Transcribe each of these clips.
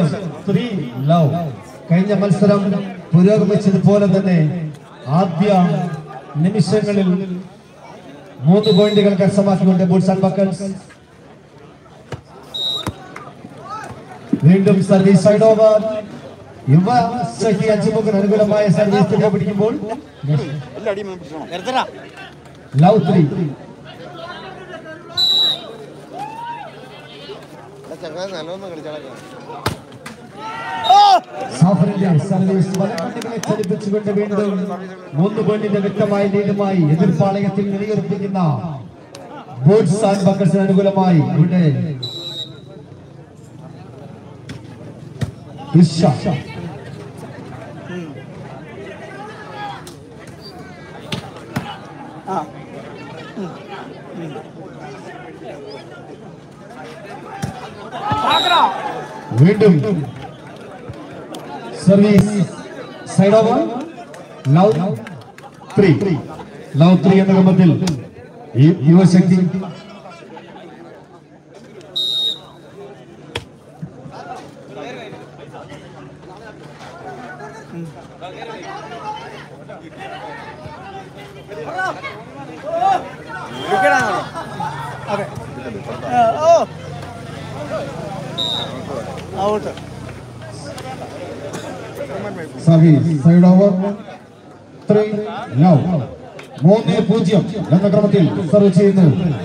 Three love കഴിഞ്ഞ മത്സരം പുരോഗമിച്ചതുപോലെ തന്നെ ആദ്യ നിമിഷങ്ങളിൽ മൂന്ന് പോയിന്റുകൾ കരസ്ഥമാക്കിക്കൊണ്ട് ബൂട്ട്സ് ആൻഡ് ബക്കൽസ് വീണ്ടും സർവീസ് സൈഡ് ഓവർ യുവ ശക്തി അഞ്ചുമുഖൻ അനുകൂലമായ സർവീസ് തിരികെ പിടിക്കുമ്പോൾ ലവ് ത്രീ സാഫറിന്റെ സർവീസ് വലക്കണ്ണികളെ ചലിപ്പിച്ചുകൊണ്ട് വീണ്ടും മൂന്ന് പോയിന്റിന്റെ വ്യക്തമായ ലീഡുമായി എതിർപ്പാളയത്തിൽ നിലയുറപ്പിക്കുന്ന ബോട്ട്സ് ആൻഡ് ബക്കൽസിന് അനുകൂലമായി ഇവിടെ ഇഷ വീണ്ടും service side over love three love three എന്ന ക്രമത്തിൽ ഈ യുവശക്തി out service side over three love മൂന്ന് പൂജ്യം എന്ന ക്രമത്തിൽ സർവ് ചെയ്യുന്നു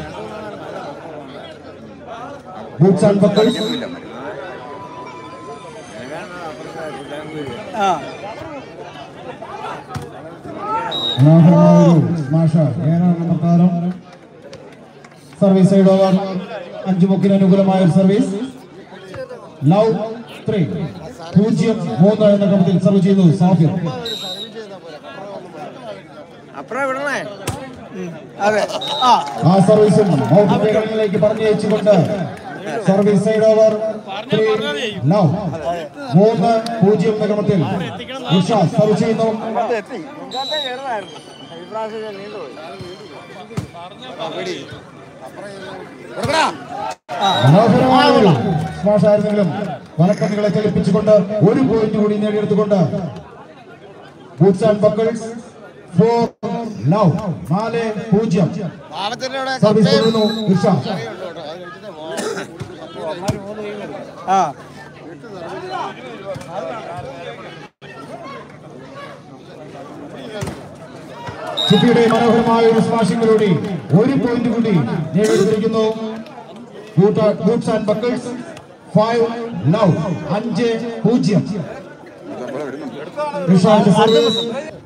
ബൂട്ട്സ് ആൻഡ് ബക്കൽസ് ആ സർവീസ് സൈഡ് ഓവർ അഞ്ചു മുക്കിന് അനുകൂലമായ ഒരു സർവീസ് ലവ് ത്രീ പൂജ്യം മൂന്ന് എന്ന ക്രമത്തിൽ സർവ് ചെയ്യുന്നു സാഫിർ അപ്പഴാ വിടണേ അതെ ആ ആ സർവീസും ഔട്ട് മേഖലകളിലേക്ക് പറഞ്ഞയച്ചുകൊണ്ട് service side over three love മൂന്ന് പൂജ്യം എന്ന ക്രമത്തിൽ ഉഷ സർവ് ചെയ്യുന്നു എത്തി ഇങ്ങോട്ടേ കയറുന്നായിരുന്നു ഇപ്രാവശ്യം നീണ്ടുപോയി മനോഹരമായ ഒരു സ്മാഷ് ആയിരുന്നെങ്കിലും വലക്കണ്ണുകളെ ചലിപ്പിച്ചുകൊണ്ട് ഒരു പോയിന്റ് കൂടി നേടിയെടുത്തുകൊണ്ട് boots and buckles four love നാല് പൂജ്യം സർവീസ് തുടരുന്നു ഉഷ ആ ചിപ്പിയുടെ മനോഹരമായ ഒരു സ്മാഷിങ്ങിലൂടെ ഒരു പോയിന്റ് കൂടി നേടിയെടുത്തിരിക്കുന്നു boots and buckles five love അഞ്ച് പൂജ്യം ഉഷാന്റെ സർവീസ്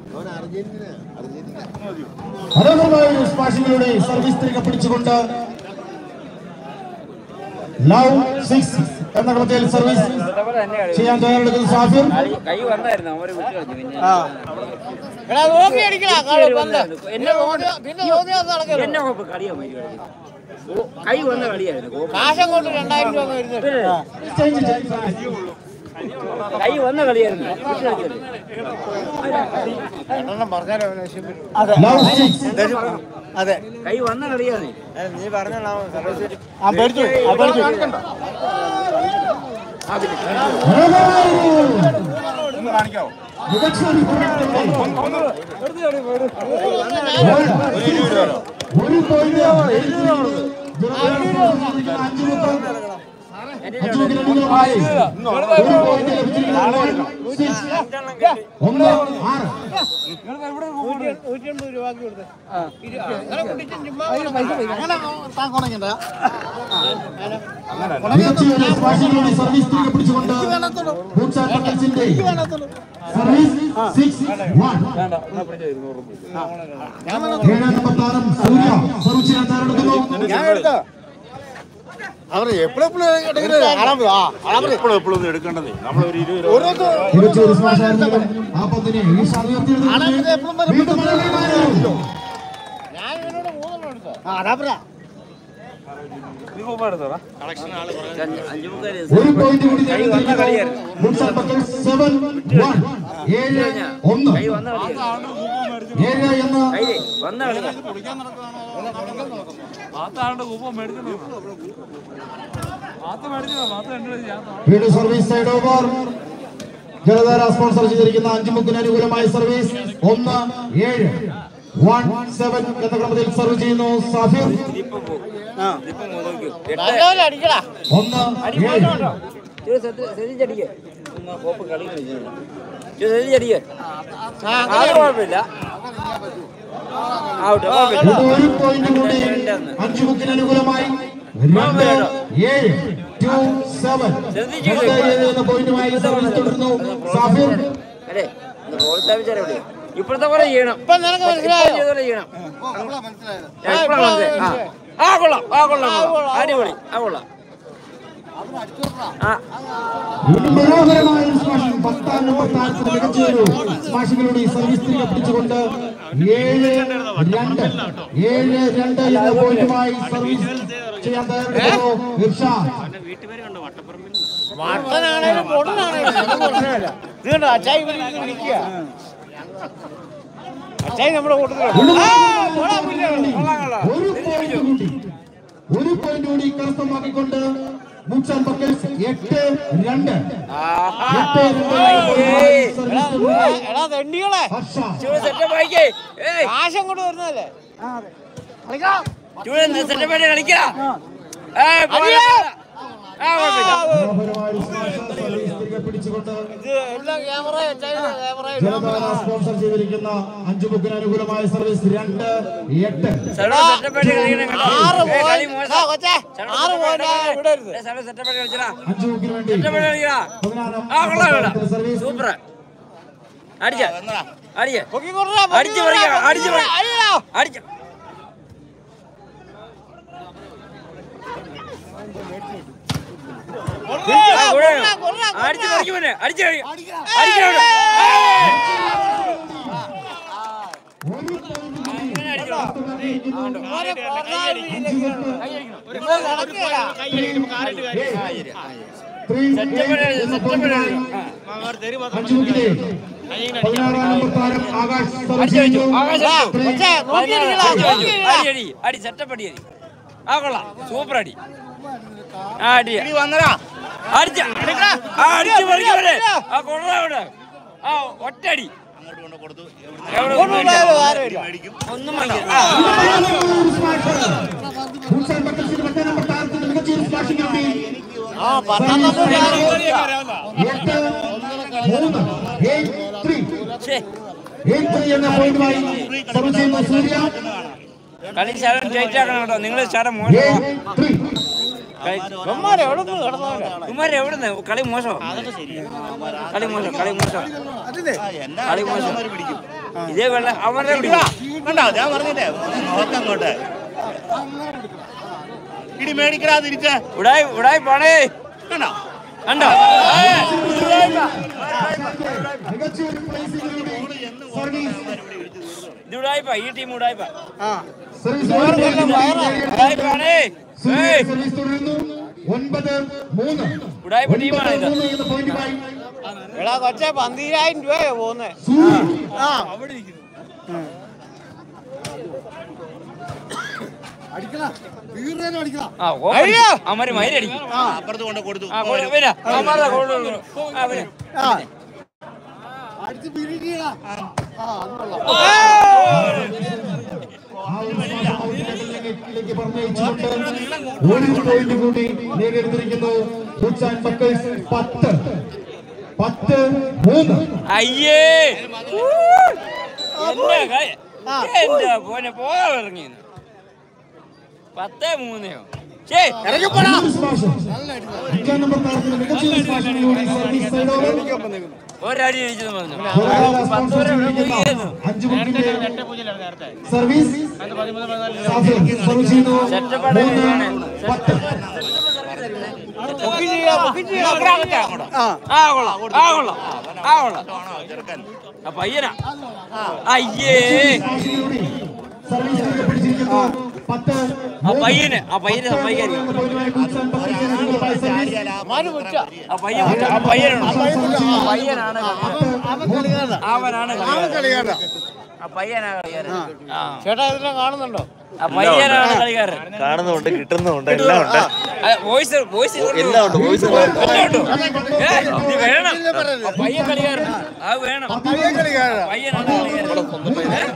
മനോഹരമായ ഒരു സ്മാഷിങ്ങിലൂടെ സർവീസ് തിരികെ പിടിച്ചുകൊണ്ട് ലവ് സിക്സ് എന്ന ക്രമത്തിൽ സർവീസ് ചെയ്യാൻ തയ്യാറെടുക്കുന്ന സാഫിർ കൈ വന്നായിരുന്നു അവര് വിട്ടു കളഞ്ഞു പിന്നെ ആ എടാ നോക്കി അടിക്കടാ കാള് പന്ത് എന്നെ പിന്നെ നോക്കി അത് നടക്കരുത് എന്നെ കോപ്പ് കളിയാ മതി കളിക്കുന്നത്. ഓ, കൈ വന്ന കളിയായിരുന്നു കോപ്പ്. കാശം കൊണ്ട് രണ്ടായിരം രൂപ വരുന്നുണ്ട് കൈ വന്ന കളിയായിരുന്നു വിട്ടു കളിച്ചത്. രണ്ടെണ്ണം പറഞ്ഞാലോ അവനെ നശിപ്പിക്കും. അതെ ലവ് സിക്സ് അതെ കൈ വന്ന കളിയാണ് ഏ, നീ പറഞ്ഞോ സർവീസ് ആ പേടിച്ചു ആ പേടിച്ചു ഒരു പോയിന്റ് അഞ്ചുമുഖിനനുകൂലമായി ഒരു പോയിന്റ് ലഭിച്ചിരിക്കുന്നു ഒന്ന് ആറ് നൂറ്റമ്പത് രൂപക്ക് കൊടുത്ത് അങ്ങനെ കുടിച്ചും ചുമ്മാ അങ്ങനെ താൻ കുണങ്ങണ്ട മികച്ച ഒരു സ്മാഷിങ്ങിലൂടെ സർവീസ് തിരികെ പിടിച്ചുകൊണ്ട് ബൂട്ട്സ് ആൻഡ് ബക്കൽസിന്റെ സർവീസ് സിക്സ് വൺ ഏഴാം നമ്പർ താരം സൂര്യ സർവ് ചെയ്യാൻ തയ്യാറെടുക്കുന്നു ഞാൻ എടുത്തോ അവർ എപ്പോഴെപ്പോഴും എപ്പോഴും എപ്പോഴും ഒന്നും എടുക്കേണ്ടതേ നമ്മളൊരു ഇരുപത് രൂപ മികച്ച ഒരു സ്മാഷ് ആയിരുന്നെങ്കിലും ആ പന്തിനെ ഈ ഉയർത്തിയെടുത്തു വീണ്ടും മടങ്ങിമാറുന്നു. ഞാൻ ഇവനോട് മൂന്നെണ്ണം എടുത്തോ ആ അതാ പറ അഞ്ചു മുക്കാല് ഒരു പോയിന്റ് കൂടി കൈ വന്ന കളിയായിരുന്നു boots and buckles seven one ഏഴ് ഒന്ന് കൈ വന്ന കളിയായിരുന്നു ഏഴ് എന്ന് കൈ വന്ന കളിയാ വീണ്ടും service side over Jaladhara sponsor ചെയ്തിരിക്കുന്ന അഞ്ചു മുക്കിന് അനുകൂലമായ സർവീസ് ഒന്ന് ഏഴ് വൺ സെവൻ എന്ന ക്രമത്തിൽ സർവ് ചെയ്യുന്നു സാഫിർ ഇപ്പം പോകും ഇപ്പം നോക്കൂ നല്ലപോലെ അടിക്കടാ ഒന്ന് ഏഴ് ശ്രദ്ധിച്ചടിക്ക് കോപ്പ് കളി ശ്രദ്ധിച്ചടിക്ക് അത് കുഴപ്പമില്ല ഔട്ട് കുഴപ്പമില്ല ഇത് ഒരു പോയിന്റ് കൂടി അഞ്ചു മുക്കിന് അനുകൂലമായി രണ്ട് ഏഴ് ടു സെവൻ എന്ന പോയിന്റുമായി സർവീസ് തുടരുന്നു സാഫിർ അല്ലേ പ്രോത്സാഹിപ്പിച്ചാലേ ഉള്ളൂ ഇപ്പോഴത്തെ പോലെ ചെയ്യണം ഇപ്പൊ നിനക്ക് മനസ്സിലായോ? ഇപ്പോഴത്തെ പോലെ ചെയ്യണം ആ, ഇപ്പോഴാ മനസ്സിലായി. ആ. ആ കൊള്ളാം ആ കൊള്ളാം കൊള്ളാം. അടിപൊളി ആ കൊള്ളാം ആ വീണ്ടും മനോഹരമായ ഒരു സ്മാഷിംഗ് പത്താം നമ്പർ താരത്തിന് മികച്ച ഒരു സ്മാഷിങ്ങിലൂടെ ഈ സർവീസ് തിരികെ പിടിച്ചുകൊണ്ട് ഏഴ് രണ്ട് ഏഴ് രണ്ട് എന്ന പോയിന്റുമായി സർവീസ് ചെയ്യാൻ തയ്യാറെടുക്കുന്നു ഇർഷാദ് മട്ടനാണേലും പൊണ്ണാണേലും ഒന്നും പ്രശ്നമില്ല ഇത് കണ്ടോ അച്ചായി ഇവിടെ ഇരുന്ന് വിളിക്കുക അച്ചായി നമ്മുടെ കൂട്ടത്തിലുണ്ട് വീണ്ടും ആ, കൊള്ളാം, പുല്ല്. ഒരു പോയിന്റ് കൂടി ഒരു പോയിന്റ് കൂടി കരസ്ഥമാക്കിക്കൊണ്ട് മുച്ചാൻ ബക്കൽസ് എട്ട് രണ്ട് എട്ട് രണ്ട് സർവീസ് തുടരുന്നു. എടാ തെണ്ടികളെ ഹർഷ ചൂട് സെറ്റപ്പ് ആയിക്കേ ഏയ് കാശ് അങ്ങോട്ട് വരുന്നതല്ലേ കളിക്കാം ചൂട് സെറ്റപ്പ് ആയിട്ട് കളിക്കടാ ഏയ് പോരാ. ആ കുഴപ്പമില്ല മനോഹരമായ ഒരു സ്മാഷ് സർവീസ് തിരികെ പിടിച്ചുകൊണ്ട് ഇത് എല്ലാം ക്യാമറ അച്ചായിയുടെ ക്യാമറ ജലധാര സ്പോൺസർ ചെയ്തിരിക്കുന്ന അഞ്ചു ബുക്കിന് അനുകൂലമായ സർവീസ് രണ്ട് എട്ട് സർവ്വ സെറ്റപ്പ് ആയിട്ട് കളിക്കണം കേട്ടോ. ആറ് ഏയ് കളി പോയിന്റ് മോശം. കൊച്ചേ സർവ്വ ആറ് സെറ്റപ്പ് പോയിന്റ് ആയിട്ട് വിടരുത് ഏയ് സർവ്വ സെറ്റപ്പ് ആയിട്ട് കളിച്ചടാ അഞ്ചു ബുക്കിന് വേണ്ടി സെറ്റപ്പ് ആയിട്ട് കളിക്കടാ പതിനാറാം ആ കൊള്ളാം കൊള്ളാം നമ്പർ സർവീസ് സൂപ്പർ അടിച്ച അടിച്ച പൊക്കി കൊടുടാ, പൊക്കി അടിച്ച് കൊടുടാ, പറിക്കാം, പൊക്കി അടിച്ച് കൊടുടാ, പറിക്കാം. അടിയെടാ. അടിച്ച കൊടുടാ, ആ, കൊടുടാ, കൊടുടാ. കൊടുടാ, അടിച്ച് കൊടുടാ. പറിക്കുമോനെ അടിച്ച് കളി അടിക്കണം ഒരു പോയിന്റ് കൂടി അങ്ങനെ അടിക്കണം മോനെ പ്രോത്സാഹിപ്പിച്ചില്ലെങ്കിൽ ഇപ്പോൾ നടക്കുകയില്ല. ത്രീ എന്ന പോയിന്റുമായി അഞ്ചു ബുക്കിലെ പതിനാറാം നമ്പർ താരം ആകാശ് സർവീസ് അടിച്ചു വെച്ചു ചെയ്യുന്നു ആകാശം അടിച്ചു. കൊച്ചേ, നോക്കിയിരിക്കടാ, അടിച്ചു വെച്ചു. നോക്കിയിരിക്കടാ. അടി അടി അടി സെറ്റപ്പ് അടി അടി ആ കൊള്ളാം സൂപ്പർ അടി ആ അടി വന്നടാ അടിച്ച ആ അടിച്ചു പറിക്കുമോനെ ആ കൊള്ളാം അവിടെ ആ ഒറ്റടി അങ്ങോട്ട് കൊണ്ട് കൊടുത്തു എവിടെ കൊണ്ടുപോയാലും കാര്യമില്ല. മേടിക്കും ഒന്നും വാങ്ങില്ല ആ ഒരു സ്മാഷ് മുച്ചാൻ ബക്കൽസിന് പത്താം നമ്പർ താരത്തിന് മികച്ച ഒരു സ്മാഷിംഗ് കിട്ടി ആ പത്താം നമ്പർ എട്ട് മൂന്ന് എയ്റ്റ് ത്രീ ഛേ, എയ്റ്റ് ത്രീ എന്ന പോയിന്റുമായി സർവീസ് ചെയ്യുന്ന സൂര്യ കളി ശരം ജയിച്ചാക്കണം കേട്ടോ നിങ്ങൾ ശരം മോശം എയ്റ്റ് ത്രീ ഇവന്മാര് എവിടെ നിന്ന് കിടന്നവരാ? കുമാരെ എവിടുന്ന് കളി മോശം കളി മോശം കളി മോശം എന്നാ കളി മോശം അവന്മാര് പിടിക്കും ഇതേ വെള്ളം അവരുടെ പിടിക്കും കണ്ടോ ഞാൻ പറഞ്ഞില്ലേ നോക്കങ്ങോട്ട് ഇടി മേടിക്കടാ തിരിച്ച് ഉടായി ഉടായി പോണേ കണ്ടോ കണ്ടോ മികച്ച ഒരു പ്ലേസിംഗിലൂടെ സർവീസ് ഇത് ഉടായിപ്പ ഈ ടീം ഉടായിപ്പ സർവീസ് ഉടായിപ്പാണേ സൂര്യ ഏയ് സർവീസ് തുടരുന്നു ഒൻപത് മൂന്ന് ഉടായിപ്പ ടീമാണ് ഇത് മൂന്ന് എന്ന പോയിന്റുമായി എടാ കൊച്ചേ പന്തിരായിരം രൂപയാ പോകുന്നേ സൂര്യ ആ ആ ഓ അയ്യോ. അമര് മയിലടിക്കും ആ, അപ്പുറത്ത് കൊണ്ട് കൊടുത്തു ആ കൊള്ളു വരാ അമര കൊള്ളു ആ വരാ ആ ആ ഒരു ശ്വാസം ഔട്ട്ലെറ്റിലേക്ക് പറഞ്ഞയച്ചുകൊണ്ട് ഒരു പോയിന്റ് കൂടി നേടിയെടുത്തിരിക്കുന്നു ഹുച്ചാൻ ബക്കൽസ് പത്ത് പത്ത് മൂന്ന് അയ്യേ ഊ. എന്നാ കളി എന്റെ പോനെ പോകാൻ ഇറങ്ങി പത്തേ മൂന്നയോ ശേ ഒരു സ്മാഷ് അഞ്ചാം നമ്പർ താരത്തിന് മികച്ച ഒരു സ്മാഷിലൂടെ സർവീസ് സൈഡ് ഓവർ ഒരടി ജയിച്ചെന്ന് പറഞ്ഞു ജലധാര സ്പോൺസർ ചെയ്തിരിക്കുന്ന അഞ്ച് മിനിറ്റിന്റെ സർവീസ് സാഫിർ സർവ് ചെയ്യുന്നു മൂന്ന് പത്ത് ബുക്ക് ചെയ്യാ ബുക്ക് ചെയ്യാ ആ ആ കൊള്ളാം ആ കൊള്ളാം ആ കൊള്ളാം ചെറുക്കൻ ആ പയ്യനാ അയ്യേ സ്മാഷിലൂടെ സർവീസ് തിരികെ പിടിച്ചിരിക്കുന്നു പത്ത് ആ പയ്യന് ആ പയ്യന് സമ്മതിക്കായിരിക്കും എന്ന പോയിന്റുമായി ഹുച്ചാൻ ബക്കൽസിന് അനുകൂലമായ സർവീസ് മാനു മുറ്റ ആ പയ്യൻ വിട്ട. ആ പയ്യനാണ് ആ പയ്യനാണ് അവനാണ് കളിക്കാരൻ. ആ പയ്യനാ കളിക്കാരൻ ആ ചേട്ടാ ഇതെല്ലാം കാണുന്നുണ്ടോ ആ പയ്യനാണ് കളിക്കാരൻ കാണുന്നുണ്ട് കിട്ടുന്നുണ്ട് എല്ലാം ഉണ്ട് വോയിസ് വോയിസ് എല്ലാം ഉണ്ട് വോയിസ് ഇത് വേണം ആ പയ്യൻ കളിക്കാരൻ അത് വേണം പയ്യനാണ് കളിക്കാരൻ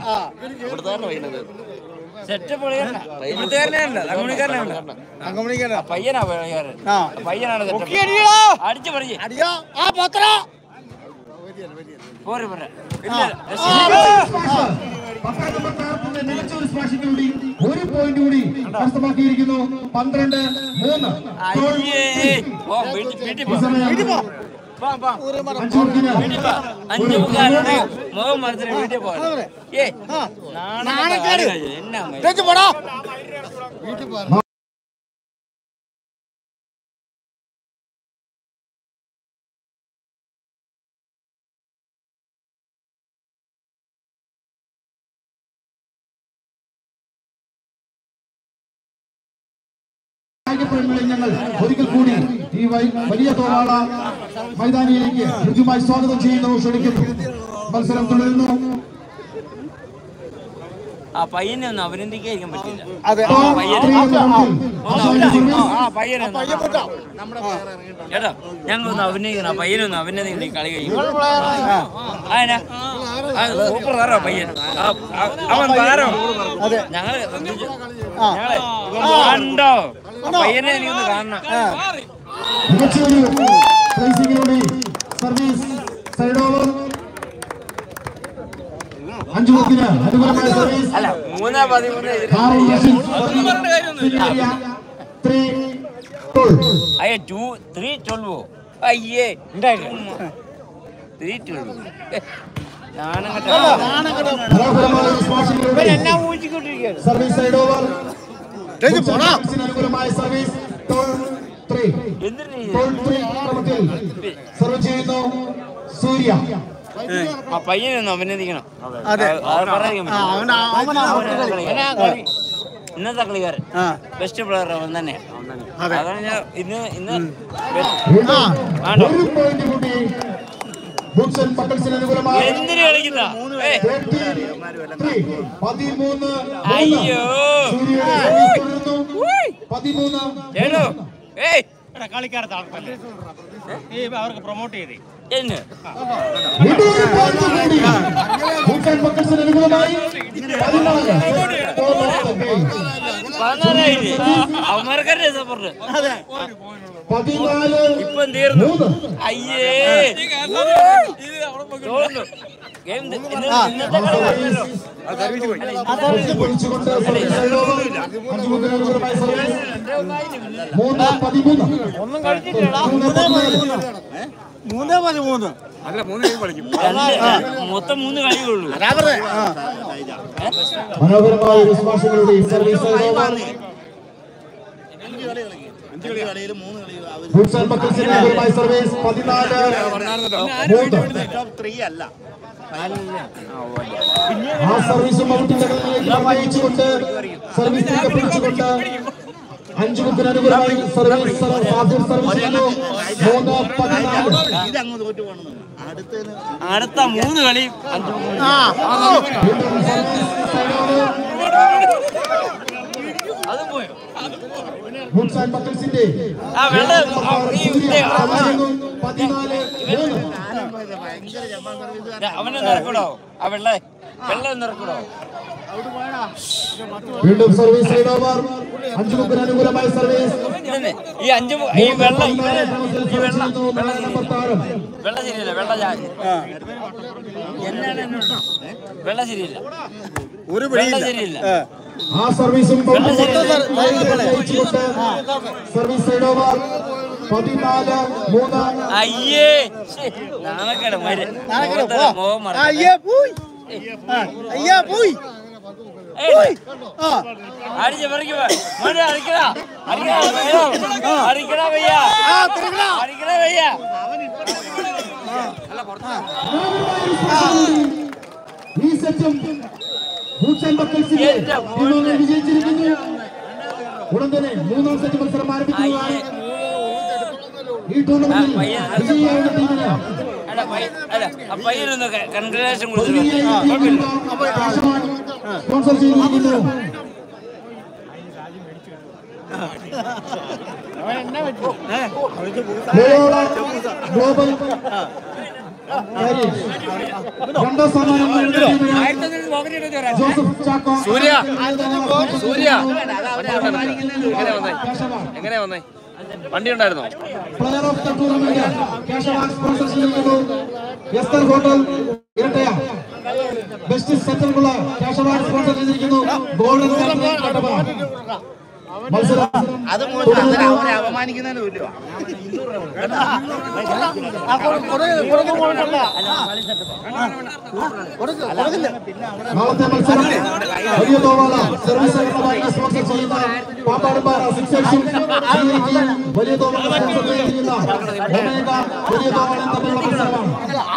സെറ്റപ്പ് കളിക്കാരനാ ഇവിടുത്തുകാരനല്ല തങ്ങമണിക്കാരനല്ല അങ്കമണിക്കണ്ട പയ്യനാ കളിക്കാരൻ ആ. പയ്യനാണ് സെറ്റപ്പ് അടിച്ചു പറിച്ച് അടിയോ ആ പത്ര പോരെ പോരെ പത്താം നമ്പർ താരത്തിന്റെ മികച്ച ഒരു സ്മാഷിംഗ് കൂടി ഒരു പോയിന്റ് കൂടി കരസ്ഥമാക്കിയിരിക്കുന്നു പന്ത്രണ്ട് മൂന്ന് അയ്യേ ഓ വീട്ടിൽ വീട്ടിൽ പോ സമയം അഞ്ചു മുക്കിന് അഞ്ചു മുക്കാലുണ്ട് മുഖം മരത്തിന് വീട്ടിൽ പോകാൻ ഏ നാണക്കേട് എന്നാ മതി? പോടാ കായികപ്രേമികളെ ഞങ്ങൾ ഒരിക്കൽ കൂടി ഈ വൈ- വലിയ തോവാള മൈതാനിയിലേക്ക് രുചിയുമായി സ്വാഗതം ചെയ്യുന്നു ക്ഷണിക്കുന്നു മത്സരം തുടരുന്നു ആ പയ്യനെ ഒന്ന് അഭിനന്ദിക്കാൻ പറ്റില്ല അതെ ആ പയ്യനെ ത്രീ എന്ന റൗണ്ടിൽ ഒന്ന് അഭിനന്ദിക്കണം. ആ പയ്യനെ ഒന്ന് ചേട്ടാ ഞങ്ങൾ ഒന്ന് അഭിനയിക്കണം ആ പയ്യനെ ഒന്ന് അഭിനന്ദിക്കണം ഈ കളി കഴിയും ആനാ സൂപ്പർ താരോ പയ്യൻ ആ, ആ, അവൻ താരോ അതെ. ഞങ്ങള് ശ്രദ്ധിച്ചു. ആ. ഞങ്ങളെ കണ്ടോ ആ പയ്യനെ എനിക്കൊന്ന് കാണണം മികച്ച ഒരു റേസിംഗിലൂടെ സർവീസ് സൈഡ് ഓവർ അഞ്ചു മുക്കിന് അനുകൂലമായ സർവീസ് അല്ല മൂന്നാ പതിമൂന്ന് Haroon Rasheed cinema three twelve അയ്യ ടു ത്രീ ട്വൽവോ അയ്യേ ത്രീ ട്വൽവ് നാണം കേട്ടോ മനോഹരമായ ഒരു സ്മാഷിംഗിലൂടെ സർവീസ് സൈഡ് ഓവർ അനുകൂലമായ സർവീസ് ടോൾ ത്രീ എന്തിനു ടോൾ ത്രീ ക്രമത്തിൽ സർവ് ചെയ്യുന്നു സൂര്യ ആ പയ്യനെ ഒന്ന് അഭിനന്ദിക്കണം അതെ. ആ, അത് പറയാൻ ആ, അവൻ അവനാ അവനാ കളിക്കാരൻ. ഇന്നത്തെ കളിക്കാരൻ ആ ബെസ്റ്റ് പ്ലെയർ അവൻ തന്നെ അതാണ് ഞാൻ ഇന്ന് ഇന്ന് വീണ്ടും ആണോ? ഒരു പോയിന്റ് കൂടി ബുക്സൺ പക്കൽസിന് അനുകൂലമായി എന്തിനു കളിക്കുന്ന ഏയ്, 33, പതിമൂന്ന് അയ്യോ. സൂര്യയുടെ സർവീസ് തുടരുന്നു പതിമൂന്ന് ചേട്ടോ ഏയ് കളിക്കാരത്തെ ആൾക്കല്ലേ ഈ അവർക്ക് പ്രൊമോട്ട് ചെയ്തേ എന്ന് വീണ്ടും ഒരു point കൂടി ബുക്സൺ പക്കൽസിന് അനുകൂലമായി പതിനാല് പതിനാലായില്ലേ അവന്മാർക്കല്ലേ സപ്പോർട്ട് പതിനാല് ഇപ്പം തീർന്നു മൂന്ന് അയ്യേ തോന്നുന്നു ഗെയിം ഇന്നത്തെ കളി കഴിഞ്ഞല്ലോ. പൊളിച്ചുകൊണ്ട് സർവീസ് സൈഡ് ഓവർ അഞ്ചു മുതൽ അനുകൂലമായ സർവീസ് മൂന്ന് പതിമൂന്ന് ഒന്നും കഴിച്ചിട്ടില്ല മൂന്ന് പതിനാല് മൂന്നേ പതിമൂന്ന് രണ്ട് മൊത്തം മൂന്ന് കളിയുള്ളൂ മനോഹരമായ ഒരു സ്മാഷിലൂടെ service side over boots and ബക്കൽസിന് അനുകൂലമായ സർവീസ് പതിനാല് മൂന്ന് ത്രീ അല്ല ആ സർവീസും ഔട്ടിന്റെ കളിയിലേക്ക് പ്രവേശിച്ചുകൊണ്ട് സർവീസ് തിരികെ പിടിച്ചുകൊണ്ട് അഞ്ചു മുക്കിന് അനുകൂലമായി സർവീസ് ആദ്യം സർവീസ് ചെയ്യുന്നു മൂന്ന് പതിനാല് ഇതങ്ങ് തോറ്റു പോകണം അടുത്തതിന് അടുത്ത മൂന്ന് കളി അഞ്ച് മൂന്ന്. വീണ്ടും സർവീസ് സൈഡ് ഓവർ അത് പോയോ ബുക്സ് ആൻഡ് ബക്കൽസിന്റെ ആ വെള്ളം ആ, ഈ ഇത് ആ, ആ. പതിനാല് മൂന്ന് ദാ, അവനെ നിറക്കൂടോ ആ വെള്ള വെള്ളം നിറക്കൂടോ വീണ്ടും സർവീസ് സൈഡ് ഓവർ അഞ്ചു മുക്കിന് അനുകൂലമായ സർവീസ് ഇതെന്നെ, ഈ അഞ്ച് മു- ഈ വെള്ളം ഇവന് ഈ വെള്ളം വെള്ളം നമ്പർ ശരിയല്ല താരം വെള്ളം ശരിയല്ല വെള്ളം ജാതി എന്നാണ് എന്നോട് വെള്ളം ശരിയില്ല ഒരു വെള്ളം ശരിയില്ല ആ സർവീസും വെള്ളം ശരിയില്ല ജയിച്ചുകൊണ്ട് സർവീസ് സൈഡ് ഓവർ പതിനാല് മൂന്ന് അയ്യേ ശ്ശേ, നാണക്കേട് മര് നാണക്കേട്, മുഖത്ത് പോ. മുഖം മറ അയ്യേ പോയി ആ, അയ്യാ പോയി ആ അടിച്ച് പറിക്കുക മോനെ അടിക്കടാ അടിക്കടാ വയ്യ. അടിക്കടാ വയ്യ അടിക്കടാ വയ്യ ഈ സെറ്റും ബൂട്ട്സ് ആൻഡ് ബക്കൽസിന്റെ എന്റെ ടീമുകൾ വിജയിച്ചിരിക്കുന്നു ഉടൻ തന്നെ മൂന്നാം സെറ്റ് മത്സരം ആരംഭിക്കുന്നതാണ് ഈ ടൂർണമെന്റിൽ വിജയിയാവുന്ന ടീമിന് അല്ല പയ്യ- അല്ല ആ പയ്യനൊന്ന് കൺഗ്രാലേഷൻ കൊടുത്തിട്ടുണ്ട് പതിനയ്യായിരം രൂപ സ്പോൺസർ ചെയ്തിരിക്കുന്നു ലോയോള ഗ്ലോബൽ കാരിയർ. രണ്ടാം സമ്മാനം നേടുന്നതിന് ജോസഫ് ചാക്കോ സൂര്യ. സൂര്യ. എങ്ങനെ വന്നേ വണ്ടി ഉണ്ടായിരുന്നോ player of the tournament cash award sponsor ചെയ്യുന്നു എസ്തർ ഹോട്ടൽ ഇരട്ടയ ബെസ്റ്റ് സെറ്ററുള്ള ക്യാഷ് അവാർഡ് സ്പോൺസർ ചെയ്തിരിക്കുന്നു ഗോൾഡൻ സെന്റർ കട്ടപ്പന മത്സരം അത് തുടരുന്നു. അവരെ അപമാനിക്കുന്നതിന് തുല്യമാ നാളത്തെ മത്സരം വലിയ തോവാല സർവീസ് സഹകരണ ബാങ്ക് സ്പോൺസർ ചെയ്യുന്ന പാമ്പാടുംപാറ സിക്സ് എക്സും വലിയ തോവാല സ്പോൺസർ ചെയ്തിരിക്കുന്ന ഒമേഗ വലിയ തോവാലും തമ്മിലുള്ള മത്സരമാണ്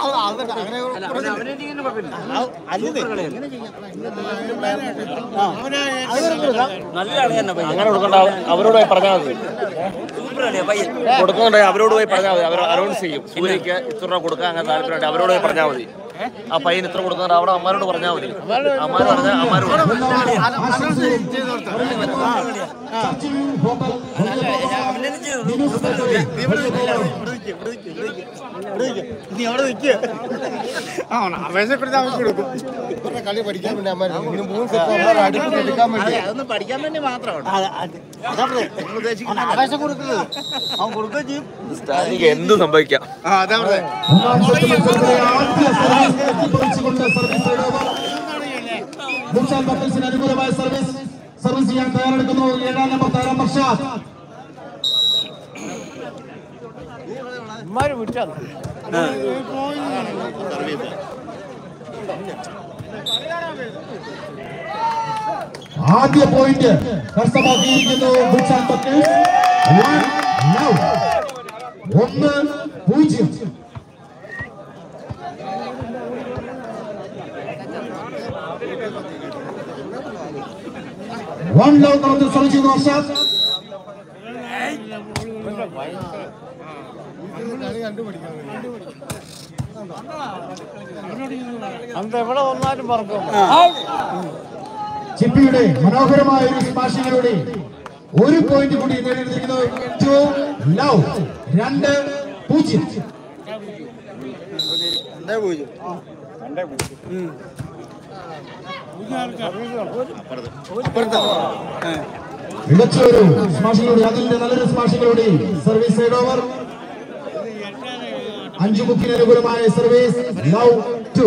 നല്ല കളി തന്നെ പയ്യൻ അങ്ങനെ കൊടുക്കണ്ട അവരോട് പോയി പറഞ്ഞാൽ മതി സൂപ്പർ കളിയാ പയ്യൻ കൊടുക്കുന്നുണ്ടെ അവരോട് പോയി പറഞ്ഞാൽ മതി അവർ അനൗൺസ് ചെയ്യും സൂര്യക്ക് ഇത്ര രൂപ കൊടുക്കാൻ അങ്ങനെ താല്പര്യമുണ്ട് അവരോട് പോയി പറഞ്ഞാൽ മതി ആ പയ്യൻ ഇത്ര കൊടുക്കുന്നുണ്ട് അവിടെ അമ്മാരോട് പറഞ്ഞാൽ മതി അമ്മാര് പറഞ്ഞാൽ അമ്മാര് പറയും. ഹോട്ടൽ നീ അവിടെ നിൽക്കുക ആ ആവേശപ്പെടുത്തി അവർക്ക് കൊടുക്കും കളി പഠിക്കാൻ വേണ്ടി അമ്മ ഇതിന് മൂന്ന് സെറ്റ് അടുപ്പിച്ച് എടുക്കാൻ വേണ്ടി അതൊന്ന് പഠിക്കാൻ വേണ്ടി മാത്രമാണ് ആവേശം കൊടുക്കുന്നത് അവൻ കൊടുക്കുകയും ചെയ്യും സ്റ്റാലിക്ക് എന്ത് സംഭവിക്കാം ആ അതാ പറഞ്ഞത് ഒന്നാം സെറ്റ് മത്സരത്തിലെ ആദ്യ സർവീസ് എത്തിപ്പറിച്ചുകൊണ്ട് സർവീസ് ഓവർ മുൻസാൽ ബക്കൽസിന് അനുകൂലമായ സർവീസ് സർവീസ് ചെയ്യാൻ തയ്യാറെടുക്കുന്നു ഏഴാം നമ്പർ താരം വർഷാദ് ആദ്യ പോയിന്റ് കരസ്ഥമാക്കിയിരിക്കുന്നു മുൻസാൽ ബക്കൽസ് One now. ഒന്ന് പൂജ്യം വൺ ലവ് തലത്തിൽ സർവ് ചെയ്തു വർഷാദ് എവിടെ വന്നാലും പറക്കും ചിപ്പിയുടെ മനോഹരമായ ഒരു സ്മാഷിങ്ങിലൂടെ ഒരു പോയിന്റ് കൂടി നേടിയിരിക്കുന്നു ടു ലവ് രണ്ട് പൂജ്യം മികച്ച ഒരു സ്മാഷിങ്ങിലൂടെ അതിന്റെ നല്ലൊരു സ്മാഷിങ്ങിലൂടെ സർവീസ് സൈഡ് ഓവർ അഞ്ചു മുക്കിന് അനുകൂലമായ സർവീസ് ലവ് ടു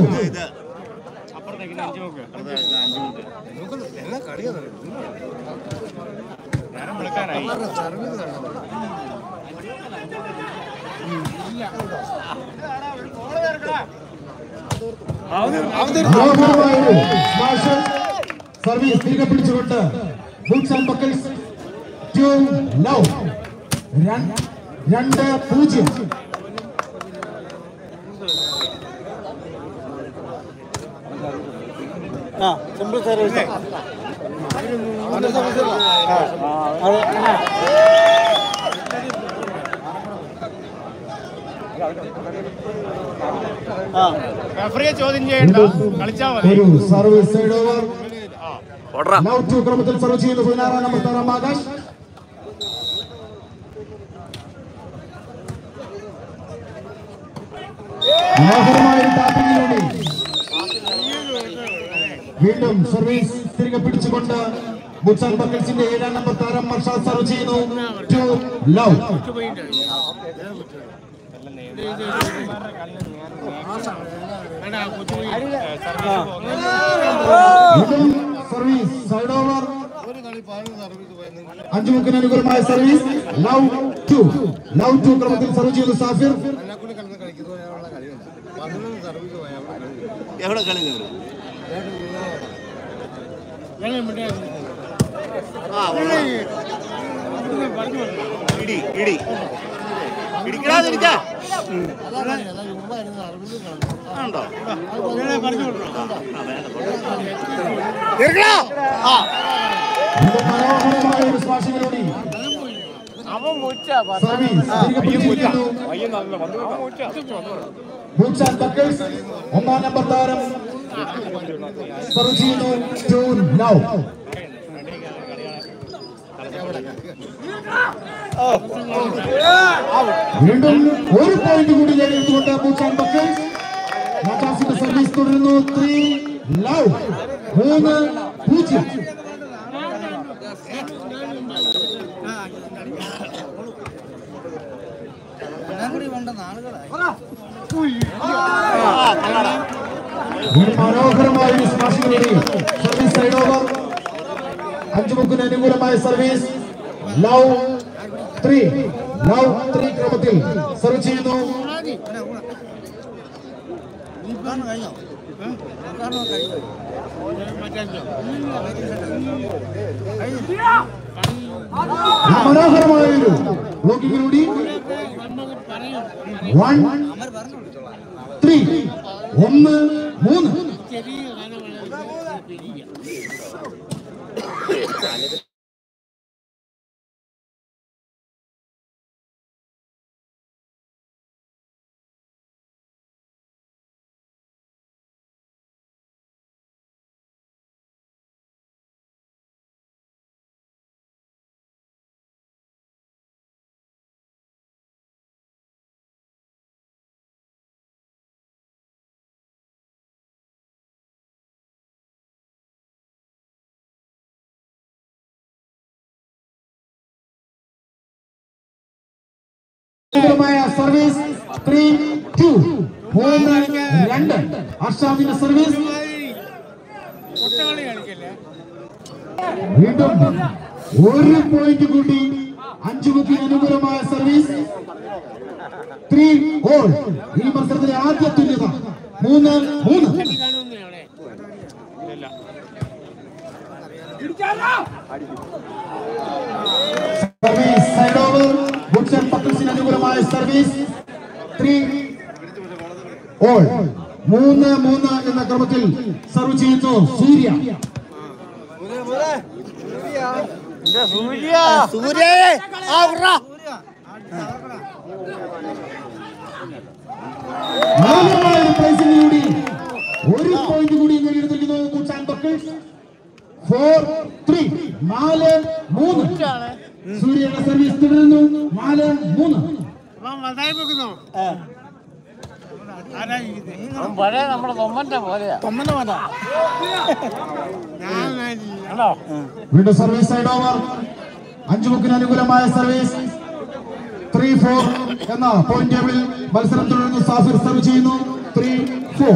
മനോഹരമായ ഒരു സ്മാഷ് സർവീസ് തിരികെ പിടിച്ചുകൊണ്ട് boots and buckles two love രണ്ട് പൂജ്യം ആ സിമ്പിൾ സർവീസ് ചോദ്യം ചെയ്യേണ്ട കളിച്ചാൽ ഒരു സർവീസ് സൈഡ് ഓവർ ഓടറാ ലവ് ടു ക്രമത്തിൽ സർവ് ചെയ്യുന്നു പതിനാറാം നമ്പർ താരം ആകാശ് മനോഹരമായ ഒരു ടാപ്പിങ്ങിലൂടെ വീണ്ടും സർവീസ് തിരികെ പിടിച്ചുകൊണ്ട് മുച്ചാൻ ബക്കൽസിന്റെ ഏഴാം നമ്പർ താരം മർഷാദ് സർവ് ചെയ്യുന്നു ടു ലവ് വീണ്ടും സർവീസ് സൈഡ് ഓവർ അഞ്ചു മുക്കിന് അനുകൂലമായ service love two love two ക്രമത്തിൽ സർവ് ചെയ്തു സാഫിർ കൂടി കിടന്ന് കളിക്കുന്നതിനുള്ള കളിയുണ്ട് പതിനൊന്ന് സർവീസ് പോയാൽ അവിടെ കളി എവിടെ കളി നേടും ആ കൊള്ളാം. ഇടി ഇടി ഇടിക്കടാതിരിക്കാ ഉണ്ടോ തീർക്കടാ ആ വീണ്ടും മനോഹരമായ ഒരു സ്മാഷിങ്ങിലൂടെ സർവീസ് തിരികെ പിടിച്ചിരിക്കുന്നു ബൂട്ട്സ് ആൻഡ് ബക്കിൾസ് ഒന്നാം നമ്പർ താരം സർവ് ചെയ്യുന്നു ടു ലവ് വീണ്ടും ഒരു പോയിന്റ് കൂടി നേടിയെടുത്തുകൊണ്ട് പൂച്ചാൻ ബക്കേഴ്സ് നജാസിന്റെ സർവീസ് തുടരുന്നു ത്രീ ലവ് മൂന്ന് പൂജ്യം വീണ്ടും മനോഹരമായ ഒരു സ്മാഷിംഗ് നേടി സർവീസ് സൈഡ് ഓവർ അഞ്ചു മുക്കിന് അനുകൂലമായ service love three love three ക്രമത്തിൽ സർവ് ചെയ്യുന്നു ആ മനോഹരമായ ഒരു ബ്ലോക്കിങ്ങിലൂടെ വൺ ത്രീ ഒന്ന് മൂന്ന് മായ സർവീസ് ത്രീ ടു മൂന്ന് രണ്ട് അർഷാദിന്റെ സർവീസ് വീണ്ടും ഒരു പോയിന്റ് കൂടി അഞ്ചു മുക്കി അനുകൂലമായ സർവീസ് ത്രീ ഓൾ ഈ മത്സരത്തിലെ ആദ്യ തുല്യത മൂന്ന് മൂന്ന് സർവീസ് സൈഡ് ഓവർ ബുക്സൺ പക്കൽസിന് അനുകൂലമായ സർവീസ് ത്രീ ഓൾ മൂന്ന് മൂന്ന് എന്ന ക്രമത്തിൽ സർവ് ചെയ്യുന്നു സൂര്യ സൂര്യ ആ ഉറ മനോഹരമായ ഒരു പ്രൈസിന് കൂടി ഒരു പോയിന്റ് കൂടി നേടിയെടുത്തിരിക്കുന്നു ബുക്സൺ പക്കൽസ് ഫോർ ത്രീ നാല് മൂന്ന് സൂര്യയുടെ സർവീസ് തുടരുന്നു നാല് മൂന്ന് പഴയ നമ്മുടെ തൊമ്മന്റെ പോലെയാ തൊമ്മന്റെ വേണ്ട വീണ്ടും സർവീസ് സൈഡ് ഓവർ അഞ്ചു മുക്കിന് അനുകൂലമായ സർവീസ് ത്രീ ഫോർ എന്ന പോയിന്റ് ടേബിളിൽ മത്സരം തുടരുന്നു സാഫിർ സർവ് ചെയ്യുന്നു ത്രീ ഫോർ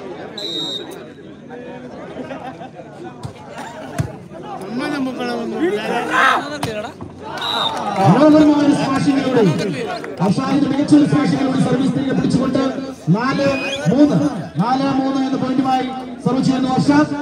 മനോഹരമായ ഒരു സ്മാഷിങ്ങിലൂടെ അഷാദിന്റെ മികച്ച ഒരു സ്മാഷിങ്ങിലൂടെ സർവീസ് തിരികെ പിടിച്ചുകൊണ്ട് നാല് മൂന്ന് നാല് മൂന്ന് എന്ന പോയിന്റുമായി സർവ് ചെയ്യുന്നു അഷാദ്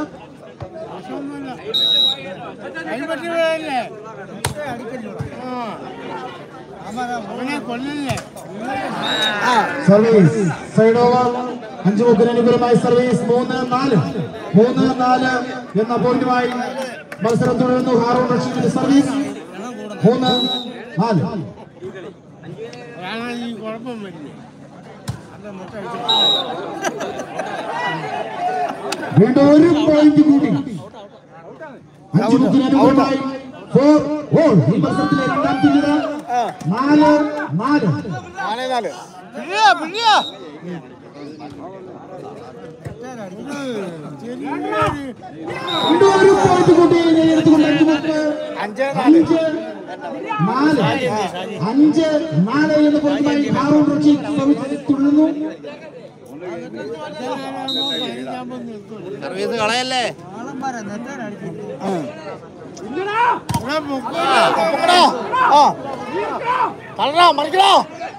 സർവീസ് സൈഡ് ഓവർ അഞ്ചു മുക്കിന് അനുകൂലമായ സർവീസ് മൂന്ന് നാല് മൂന്ന് നാല് എന്ന പോയിന്റുമായി മത്സരം തുടരുന്നു ഹാറൂൺ റഷീദിന്റെ സർവീസ് മൂന്ന് നാല് വീണ്ടും ഒരു പോയിന്റ് കൂടി അഞ്ചു മുക്കിന് അനുകൂലമായി ഫോർ ഓൾ ഈ മത്സരത്തിലെ രണ്ടാം തുല്യത നാല് നാല് നാലേ നാല് വീണ്ടും ഒരു പോയിന്റ് കൂടി എടുത്തുകൊണ്ട് അഞ്ചു മുക്ക് അഞ്ച് അഞ്ച് നാല് അഞ്ച് നാല് എന്ന പോയിന്റുമായി ഹാറൂൺ റഷീദ് സർവീസ് തുടരുന്നു സർവീസ് കളയല്ലേ തള്ളടാ മറിക്കടോ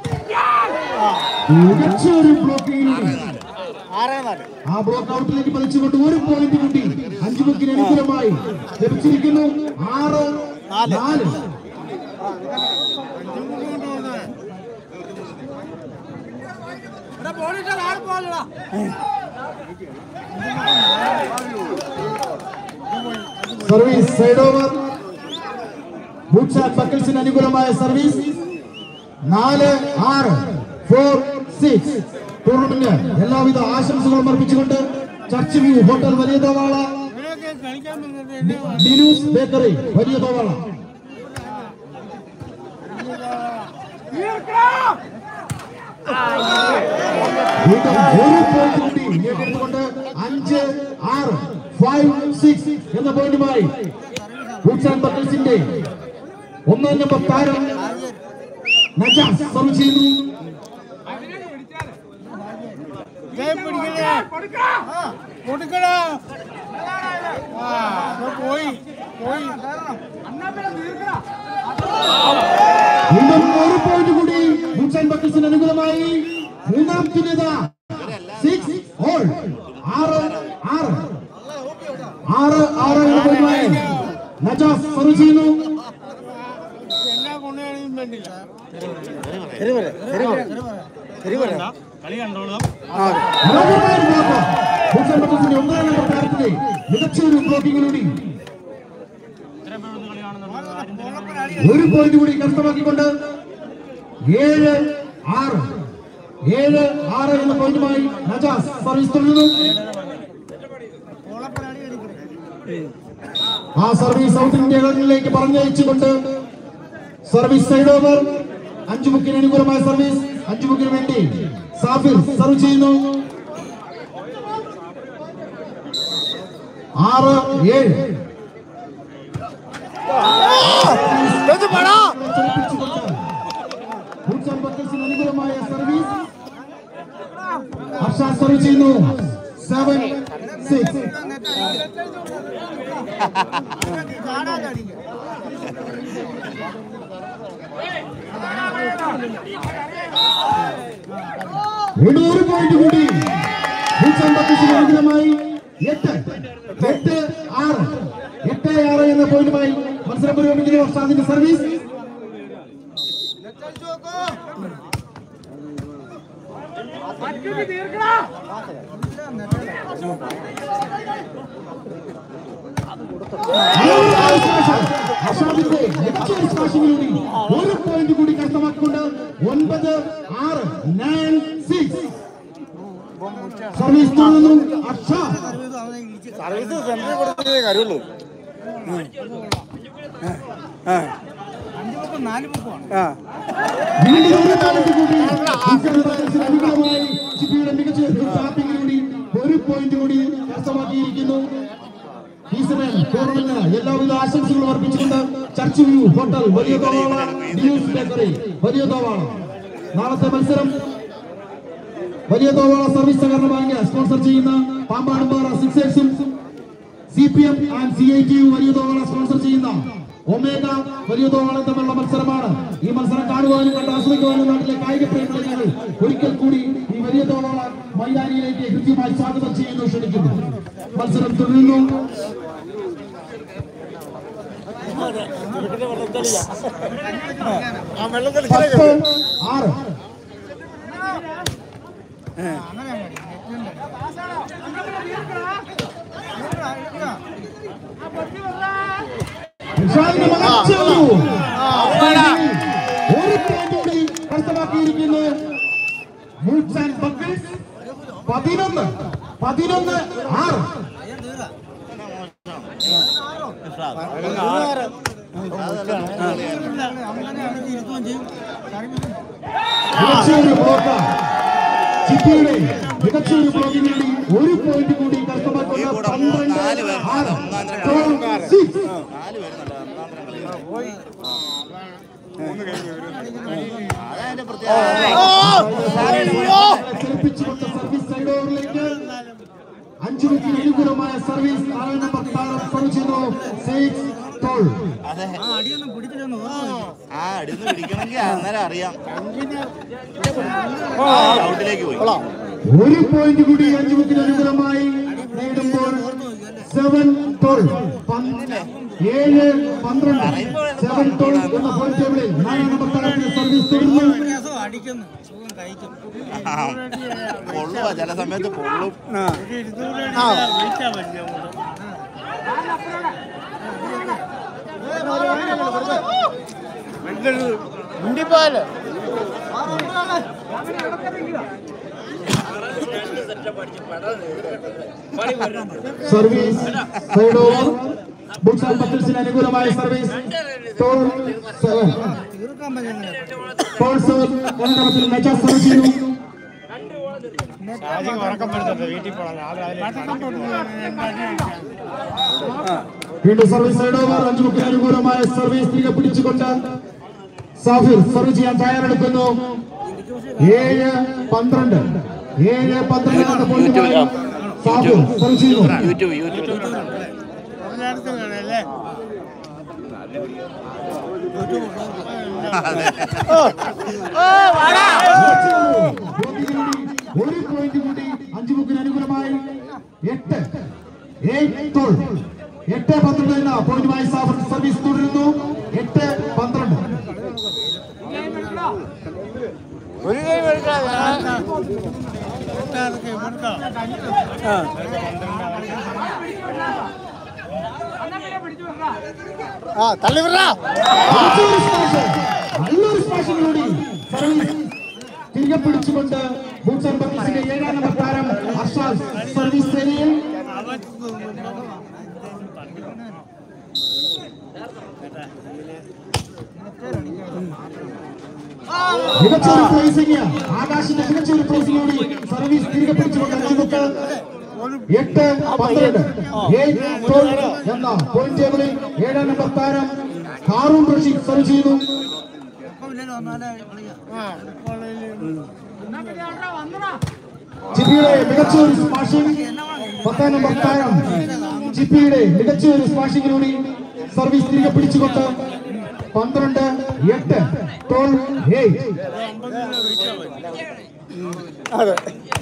മികച്ച ഒരു ബ്ലോക്കിംഗ് ആറേ നാല് ആ ബ്ലോക്ക് ഔട്ടിലേക്ക് പതിച്ചുകൊണ്ട് ഒരു പോയിന്റ് കൂടി അഞ്ചു മുക്കിന് അനുകൂലമായി ലഭിച്ചിരിക്കുന്നു ആറ് നാല് service side over boots and ബക്കിൾസിന് അനുകൂലമായ സർവീസ് നാല് ആറ് ഫോർ സിക്സ് ടൂർണമെന്റ് എല്ലാവിധ ആശംസകളും അർപ്പിച്ചുകൊണ്ട് ചർച്ച് വ്യൂ ഹോട്ടൽ വലിയ തോവാള ഡിലൂസ് ബേക്കറി വലിയ തോവാള വീണ്ടും ഒരു പോയിന്റ് കൂടി നേടിയെടുത്തുകൊണ്ട് അഞ്ച് ആറ് ഫൈവ് സിക്സ് എന്ന പോയിന്റുമായി ഭൂച്ചാൻ ബക്കിൾസിന്റെ ഒന്നാം നമ്പർ താരം നജാസ് സർവ് ചെയ്യുന്നു കൊടുക്കടാ ആ അത് പോയി പോയി വീണ്ടും ഒരു പോയിന്റ് കൂടി ഭൂച്ചാൻ ബക്കിൾസിന് അനുകൂലമായി മൂന്നാം തുല്യത സിക്സ് ഓൾ ആറ് ആറ് ആറ് ആറ് എന്ന പോയിന്റുമായി നജാസ് സർവ് ചെയ്യുന്നു എന്നാ കൊണ്ടുപോയാലും വേണ്ടില്ല മനോഹരമായ ഒരു ബ്ലോക്ക്. ഭൂച്ചാൻ ബക്കിൾസിന്റെ ഒന്നാം നമ്പർ താരത്തിന്റെ മികച്ച ഒരു ബ്ലോക്കിങ്ങിലൂടെ ഒരു പോയിന്റ് കൂടി കരസ്ഥമാക്കിക്കൊണ്ട് ഏഴ് ആറ് ഏഴ് ആറ് എന്ന പോയിന്റുമായി നജാസ് സർവീസ് തുടരുന്നു ആ സർവീസ് സൗത്ത് ഇന്ത്യകളിലേക്ക് പറഞ്ഞയച്ചുകൊണ്ട് സർവീസ് സൈഡ് ഓവർ അഞ്ചു മുക്കിന് അനുകൂലമായ സർവീസ് അഞ്ചു മുക്കിന് വേണ്ടി സാഫിർ സർവ് ചെയ്യുന്നു ആറ് ഏഴ് ഭൂച്ചാൻ ബക്കൽസിന് അനുകൂലമായ സർവീസ് ഹർഷ സർവ് ചെയ്യുന്നു സെവൻ സിക്സ് വീണ്ടും ഒരു പോയിന്റ് കൂടി ഭൂച്ചാൻ ബക്കൽസിന് അനുകൂലമായി എട്ട് എട്ട് ആറ് എട്ട് ആറ് എന്ന പോയിന്റുമായി മത്സരം പുരോഗമിക്കുന്ന വർഷാദിന്റെ സർവീസ് അഷാദിന്റെ മികച്ച ഒരു സ്മാഷിങ്ങിലൂടെ ഒരു പോയിന്റ് കൂടി കരസ്ഥമാക്കിക്കൊണ്ട് ഒൻപത് ആറ് നയൻ സിക്സ് സർവീസ് തുടങ്ങുന്നു അർഷാദ് സർവീസ് സെന്ററിൽ കൊടുത്തതേ കാര്യമുള്ളൂ നാല് ബുക്കുമാണ് ആ വീണ്ടും ഒരു താരത്തിൽ കൂടി ഭൂച്ചാൻ ബക്കൽസിന് അനുകൂലമായി ചിപ്പിയുടെ മികച്ച ഒരു ടാപ്പിങ്ങിലൂടെ ഒരു പോയിന്റ് കൂടി കരസ്ഥമാക്കിയിരിക്കുന്നു ഈശ്വരൻ ടൂർണമെന്റിന് എല്ലാവിധ ആശംസകളും അർപ്പിച്ചുകൊണ്ട് ചർച്ച് വ്യൂ ഹോട്ടൽ വലിയ തോവാള ന്യൂസ് ബേക്കറി വലിയ തോവാള നാളത്തെ മത്സരം വലിയ തോവാള സർവീസ് സഹകരണ ബാങ്ക് സ്പോൺസർ ചെയ്യുന്ന പാമ്പാടുംപാറ സിക്സേഴ്സും C P M and C I T U വലിയ തോവാള സ്പോൺസർ ചെയ്യുന്ന ഒമേഗ വലിയ തോവാളം തമ്മിലുള്ള മത്സരമാണ് ഈ മത്സരം കാണുവാനും കണ്ട് ആസ്വദിക്കുവാനും നാട്ടിലെ കായിക പ്രേമികളെ ഞങ്ങൾ ഒരിക്കൽ കൂടി ഈ വലിയ തോവാള മൈതാനിയിലേക്ക് കൃത്യമായി സ്വാഗതം ചെയ്യുന്നു ക്ഷണിക്കുന്നു മത്സരം തുടരുന്നു ആ വെള്ളത്തിൽ പത്ത് ആറ് ഇഷാദിന് മികച്ച ഒരു ഒരു പോയിന്റ് കൂടി കരസ്ഥമാക്കിയിരിക്കുന്നു മൂട്ട്സ് ആൻഡ് ബക്കിൾസ് പതിനൊന്ന് പതിനൊന്ന് ആറ് മികച്ച ഒരു ബ്ലോക്ക് ചിറ്റിയുടെ മികച്ച ഒരു ബ്ലോക്കിന് വേണ്ടി ഒരു പോയിന്റ് കൂടി കരസ്ഥമാക്കുന്ന പന്ത്രണ്ട് ആറ് twelve, six. ചലിപ്പിച്ചുകൊണ്ട് സർവീസ് സൈഡ് ഓവറിലേക്ക് അഞ്ചു വിക്കറ്റ് അനുകൂലമായ സർവീസ് നാല് നമ്പർ താരം സർവ് ചെയ്യുന്നു സിക്സ് ടോൾ ആ അടിന്ന് പിടിക്കണമെങ്കിൽ അന്നേരം അറിയാം ഔട്ടിലേക്ക് പോയി ഒരു പോയിന്റ് കൂടി അഞ്ചു വിക്കറ്റ് അനുകൂലമായി നേടുമ്പോൾ സെവൻ ടോൾ ഏഴ് പന്ത്രണ്ട് സെവൻ ടോൾ എന്ന പോയിന്റ് ടേബിളിൽ നാലാം നമ്പർ താരത്തിന്റെ സർവീസ് തുടരുന്നു അടിക്കുന്നു സുഖം കഴിക്കും ആ, പൊള്ളുക ചില സമയത്ത് പൊള്ളും മുണ്ടിപ്പോയല്ലേ service side over boots and ബക്കിൾസിന് അനുകൂലമായ സർവീസ് ടോൾ സെവൻ സ്പോൺസർ ഒന്നരത്തിൽ മെച്ച സർവ് ചെയ്തു വീട്ടിൽ പോകണം വീണ്ടും സർവീസ് സൈഡ് ഓവർ അഞ്ചു മുക്കിന് അനുകൂലമായ സർവീസ് തിരികെ പിടിച്ചുകൊണ്ട് സാഫിർ സർവ് ചെയ്യാൻ തയ്യാറെടുക്കുന്നു ഏഴ് പന്ത്രണ്ട് ഏഴ് പന്ത്രണ്ട് എന്ന പോയിന്റുമായി സാഫിർ സർവ് ചെയ്യുന്നു യൂട്യൂബ് യൂട്യൂബ് ഒരു പോയിന്റ് കൂടി അഞ്ചു മുക്കിന് അനുകൂലമായി എട്ട് ഏഴ് തോൾ എട്ട് പന്ത്രണ്ട് എന്ന പോയിന്റുമായി സാഫർ സർവീസ് തുടരുന്നു എട്ട് പന്ത്രണ്ട് ഒരു കൈ എടുക്കാതെ ആ തള്ളി വിടാ നല്ലൊരു സ്മാഷ്. നല്ലൊരു സ്മാഷിങ്ങിലൂടെ സർവീസ് തിരികെ പിടിച്ചുകൊണ്ട് ബൂട്ട്സൺ ബർഗീസിന്റെ ഏഴാം നമ്പർ താരം അർഷാദ് സർവീസ് ഏരിയയിൽ മികച്ച ഒരു പ്ലേസിംഗ് ആകാശിന്റെ മികച്ച ഒരു പ്ലേസിംഗോടി സർവീസ് തിരികെ പിടിച്ചുകൊണ്ട് നമുക്ക് എട്ട് പന്ത്രണ്ട് ഏഴ് ഗോൾ എന്ന പോയിന്റ് ടേബിളിൽ ഏഴാം നമ്പർ താരം ഹാറൂൺ റഷീദ് സർവ് ചെയ്തു ജിപ്പിയുടെ മികച്ച ഒരു സ്മാഷിംഗ് പത്താം നമ്പർ താരം ജിപ്പിയുടെ മികച്ച ഒരു സ്മാഷിങ്ങിലൂടെ സർവീസ് തിരികെ പിടിച്ചുകൊണ്ട് പന്ത്രണ്ട് എട്ട് ടോൾ ഏഴ് അതെ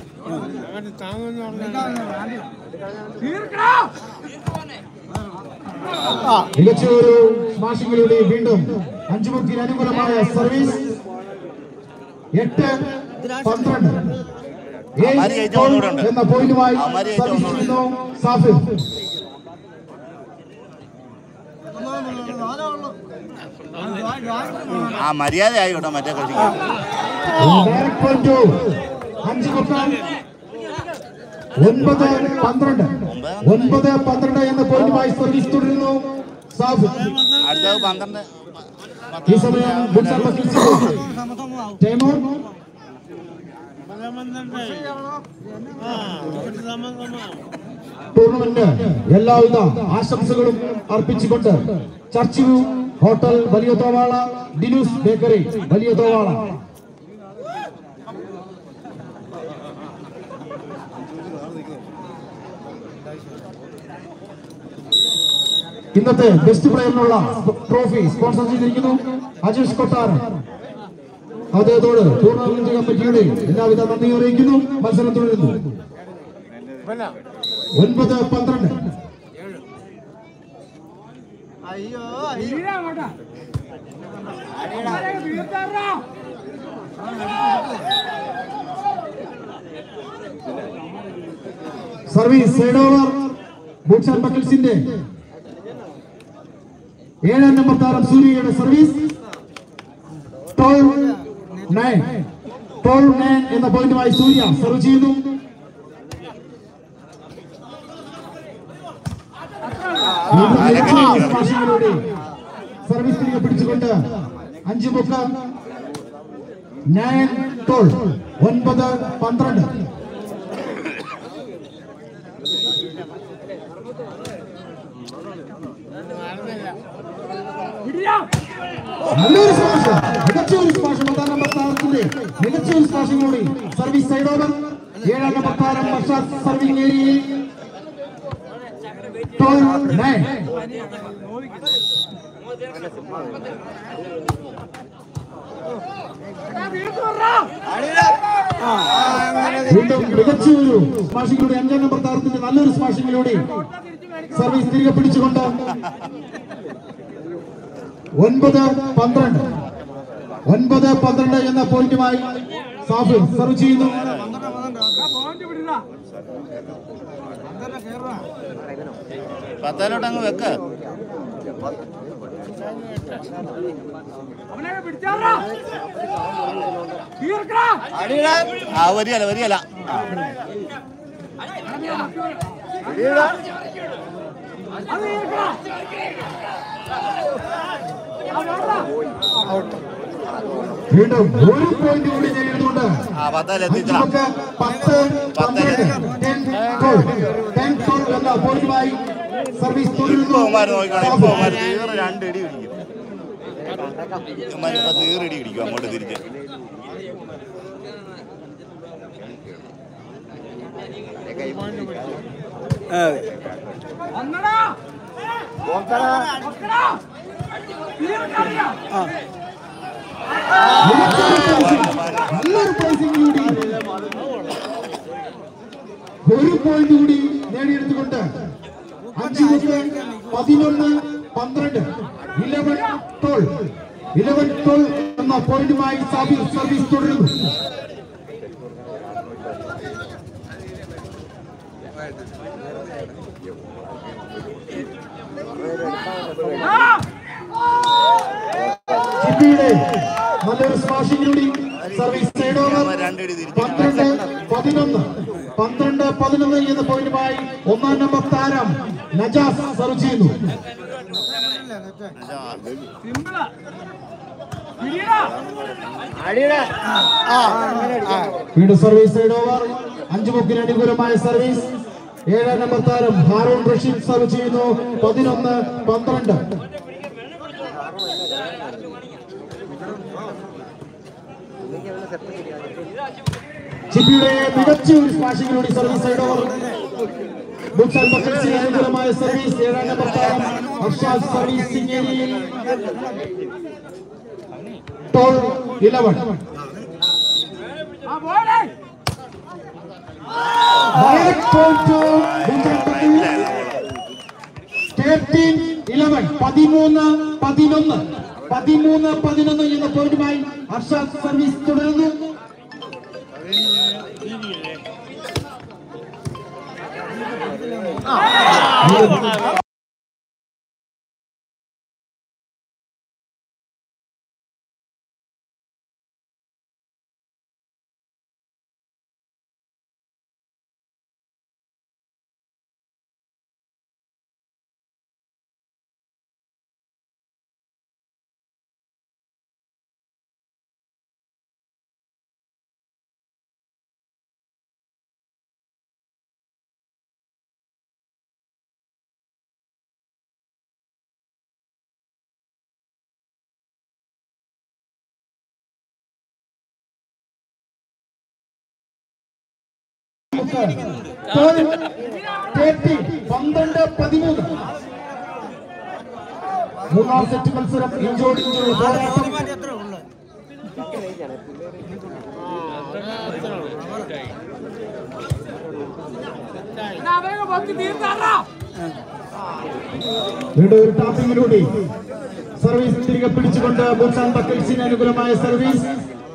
മികച്ച ഒരു സ്മാഷിങ്ങിലൂടെ വീണ്ടും അഞ്ചുമുക്കിന് അനുകൂലമായ സർവീസ് എട്ട് പന്ത്രണ്ട് ഏഴ് അമാരി ജയിച്ച ഗോൾ ഒന്നുകൂടെ ഉണ്ട്. എന്ന പോയിന്റുമായി അമാരി ജയിച്ച സർവീസ് ഒന്നുകൂടെ ചെയ്യുന്നു സാഫിർ ആ മര്യാദ ആയിക്കോട്ടെ മറ്റേ കളിക്ക് ഡയറക്ട് പോയിന്റ് ടു അഞ്ച് മുക്കാൽ ഒൻപത് പന്ത്രണ്ട് ഒൻപത് പന്ത്രണ്ട് എന്ന പോയിന്റുമായി സർവീസ് തുടരുന്നു സാഫിർ അടുത്തത് പന്ത്രണ്ട് ഈ സമയം ബുട്സർ ബക്കീസ് ടൈമർ ടൂർണമെന്റ് എല്ലാവിധ ആശംസകളും അർപ്പിച്ചുകൊണ്ട് ചർച്ച് വ്യൂ ഹോട്ടൽ വലിയ തോവാള ഡിനൂസ് ബേക്കറി വലിയ തോവാള ഇന്നത്തെ ബെസ്റ്റ് പ്ലെയറിനുള്ള ട്രോഫി സ്പോൺസർ ചെയ്തിരിക്കുന്നു അജേഷ് കൊട്ടാരം അദ്ദേഹത്തോട് ടൂർണമെന്റ് കമ്മിറ്റിയുടെ എല്ലാവിധ നന്ദി അറിയിക്കുന്നു മത്സരം തുടരുന്നു ഒൻപത് പന്ത്രണ്ട് service side over boots and ബക്കിൾസിന്റെ ഏഴാം നമ്പർ താരം സൂര്യയുടെ service twelve nine twelve nine എന്ന പോയിന്റുമായി സൂര്യ സർവ് ചെയ്യുന്നു സ്മാഷിങ്ങിലൂടെ സർവീസ് തിരികെ പിടിച്ചുകൊണ്ട് അഞ്ച് മുക്ക നയൻ ടോൾ ഒൻപത് പന്ത്രണ്ട് നല്ലൊരു സ്മാഷ് മികച്ച ഒരു സ്മാഷ് പത്താം നമ്പർ താരത്തിന്റെ മികച്ച ഒരു സ്മാഷിംഗ് കൂടി സർവീസ് സൈഡ് ഓവർ ഏഴാം നമ്പർ താരം വർഷാദ് സർവിംഗ് ഏരിയയിൽ ടോൾ നയൻ വീണ്ടും മികച്ച ഒരു സ്മാഷിങ്ങിലൂടെ അഞ്ചാം നമ്പർ താരത്തിന്റെ നല്ലൊരു സ്മാഷിങ്ങിലൂടെ സർവീസ് തിരികെ പിടിച്ചുകൊണ്ട് ഒൻപത് പന്ത്രണ്ട് ഒൻപത് പന്ത്രണ്ട് എന്ന പോയിന്റുമായി സാഫിർ സർവ് ചെയ്യുന്നു പത്തേലോട്ട് അങ്ങ് വെക്ക് ആ വരികയല്ല വരികയല്ല വീണ്ടും ഒരു പോയിന്റ് കൂടി നേടുന്നുണ്ട് ആ പത്താല് എത്തിച്ചടാ നമുക്ക് പത്ത് പന്ത്രണ്ട് ടെൻ ഗോൾ ടെൻ ഗോൾ എന്ന പോയിന്റുമായി സർവീസ് ഇപ്പൊ തുടരുന്നു അവന്മാര് നോക്കിക്കോണേ ഇപ്പൊ അവന്മാര് തീറെ രണ്ട് ഇടി പിടിക്കും ഇവന്മാര് ഇപ്പൊ തീറെ ഇടി പിടിക്കും അങ്ങോട്ട് തിരിച്ച് നല്ലൊരു പ്ലേസിംഗ് കൂടി ഒരു പോയിന്റ് കൂടി നേടിയെടുത്തുകൊണ്ട് അഞ്ച് മുതൽ പതിനൊന്ന് പന്ത്രണ്ട് ഇലവൻ ടോൾ ഇലവൻ ടോൾ എന്ന പോയിന്റുമായി സർവീസ് സർവീസ് തുടരുന്നു ജിബിയുടെ നല്ലൊരു സ്മാഷിങ്ങിലൂടെ സർവീസ് സൈഡ് ഓവർ രണ്ടിടി തിരിച്ച് പന്ത്രണ്ട് പതിനൊന്ന് പന്ത്രണ്ട് പതിനൊന്ന് എന്ന പോയിന്റുമായി ഒന്നാം നമ്പർ താരം നജാസ് സർവ് ചെയ്യുന്നു വീണ്ടും സർവീസ് സൈഡ് ഓവർ അഞ്ചു മുക്കിന് അനുകൂലമായ സർവീസ് ഏഴാം നമ്പർ താരം ഹാറൂൺ റഷീദ് സർവ് ചെയ്യുന്നു പതിനൊന്ന് പന്ത്രണ്ട് ചിപ്പിയുടെ മികച്ച ഒരു സ്മാഷിങ്ങിലൂടെ service side over boots and ബക്കറ്റ്സിന് അനുകൂലമായ സർവീസ് ഏഴാം നമ്പർ താരം ഹർഷാദ് സർവീസിംഗ് ഏരിയയിൽ ടോൾ ഇലവൻ ഇലവൻ പതിമൂന്ന് പതിനൊന്ന് പതിമൂന്ന് പതിനൊന്ന് എന്ന പോയിന്റുമായി ഹർഷാദ് സർവീസ് തുടരുന്നു തേർട്ടി പന്ത്രണ്ട് പതിമൂന്ന് മൂന്നാം സെറ്റ് മത്സരം ഇഞ്ചോട് ഇഞ്ചോട് പോരാട്ടം വീണ്ടും ഒരു ടാപ്പിങ്ങിലൂടെ സർവീസ് തിരികെ പിടിച്ചുകൊണ്ട് ബുൾസാൻ ബക്കൽസിന് അനുകൂലമായ സർവീസ്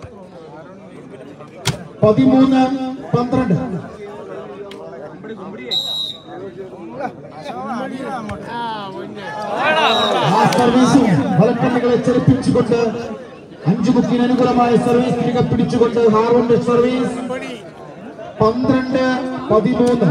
പതിമൂന്ന് പന്ത്രണ്ട് ആ സർവീസും വലക്കണ്ണികളെ ചെറുപ്പിച്ചുകൊണ്ട് അഞ്ചു മുക്കിന് അനുകൂലമായ സർവീസ് തിരികെ പിടിച്ചുകൊണ്ട് ഹാർവണ്ട് സർവീസ് പന്ത്രണ്ട് പതിമൂന്ന്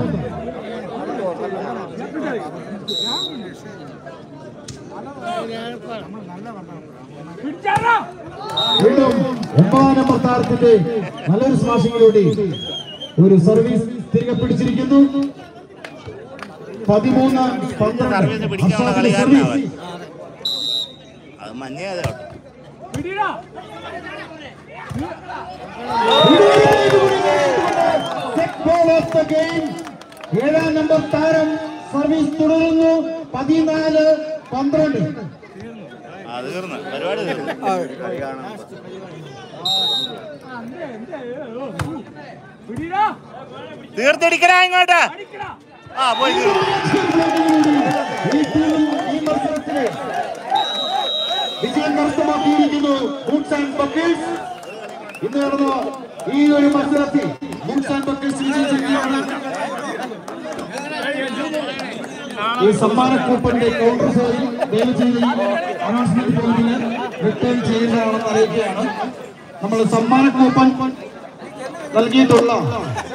വീണ്ടും ഒമ്പതാം നമ്പർ താരത്തിന്റെ നല്ലൊരു സ്മാഷിങ്ങിലൂടെ ഒരു സർവീസ് തിരികെ പിടിച്ചിരിക്കുന്നു പതിമൂന്ന് പന്ത്രണ്ട് സർവീസ് പിടിക്കാനുള്ള അസാദിന്റെ കളിക്കാരനാ അവൻ. സർവീസ്. അത് മഞ്ഞേതാ കേട്ടോ Set ball of the game. ഏഴാം നമ്പർ താരം സർവീസ് തുടരുന്നു പതിനാല് പന്ത്രണ്ട് ആ തീർന്നു പരിപാടി തീർന്നു കളി കാണാൻ തീർത്തടിക്കണ ഇങ്ങോട്ട് ആ പോയി തീർന്നു ഈ ടീം ഈ മത്സരത്തില് വിജയം കരസ്ഥമാക്കിയിരിക്കുന്നു ബൂട്ട്സ് ആൻഡ് ബക്കിൾസ് ഇന്ന് നടന്ന ഈ ഒരു മത്സരത്തിൽ ബൂട്ട്സ് ആൻഡ് ബക്കിൾസ് വിജയിച്ചിരിക്കുകയാണ് ഈ സമ്മാന കൂപ്പണിന്റെ കൗണ്ടർ സേവനം ദയവ് ചെയ്ത് അനൗൺസ്മെന്റ് പോയിന്റിന് റിട്ടേൺ ചെയ്യുന്നതാണെന്ന് അറിയിക്കുകയാണ് നമ്മൾ സമ്മാന കൂപ്പൺ നൽകിയിട്ടുള്ള